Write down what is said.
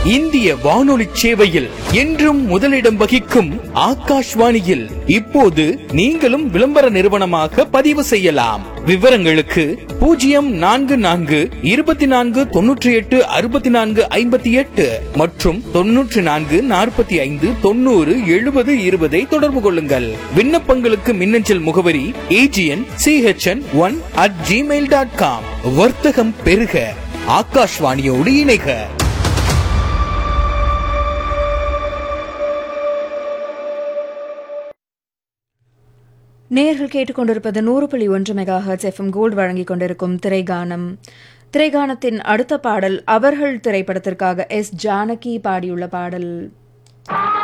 இந்திய வானொலி சேவையில் என்றும் முதலிடம் வகிக்கும் ஆகாஷ்வாணியில் இப்போது நீங்களும் விளம்பர நிறுவனமாக பதிவு செய்யலாம் விவரங்களுக்கு பூஜ்ஜியம் நான்கு நான்கு இருபத்தி நான்கு தொன்னூற்றி எட்டு அறுபத்தி நான்கு ஐம்பத்தி எட்டு மற்றும் தொன்னூற்றி நான்கு நாற்பத்தி ஐந்து தொண்ணூறு எழுபது இருபதை தொடர்பு கொள்ளுங்கள் விண்ணப்பங்களுக்கு மின்னஞ்சல் முகவரி AGN CHN one at Gmail dot com வர்த்தகம் பெருக ஆகாஷ்வாணியோடு இணைக நேர்கள் கேட்டுக்கொண்டிருப்பது நூறு புள்ளி ஒன்று மெகா ஹர்ட்ஸ் எஃப்எம் கோல்டு வழங்கிக் கொண்டிருக்கும் திரைகானம் திரைகானத்தின் அடுத்த பாடல் அவர்கள் திரைப்படத்திற்காக எஸ் ஜானகி பாடியுள்ள பாடல்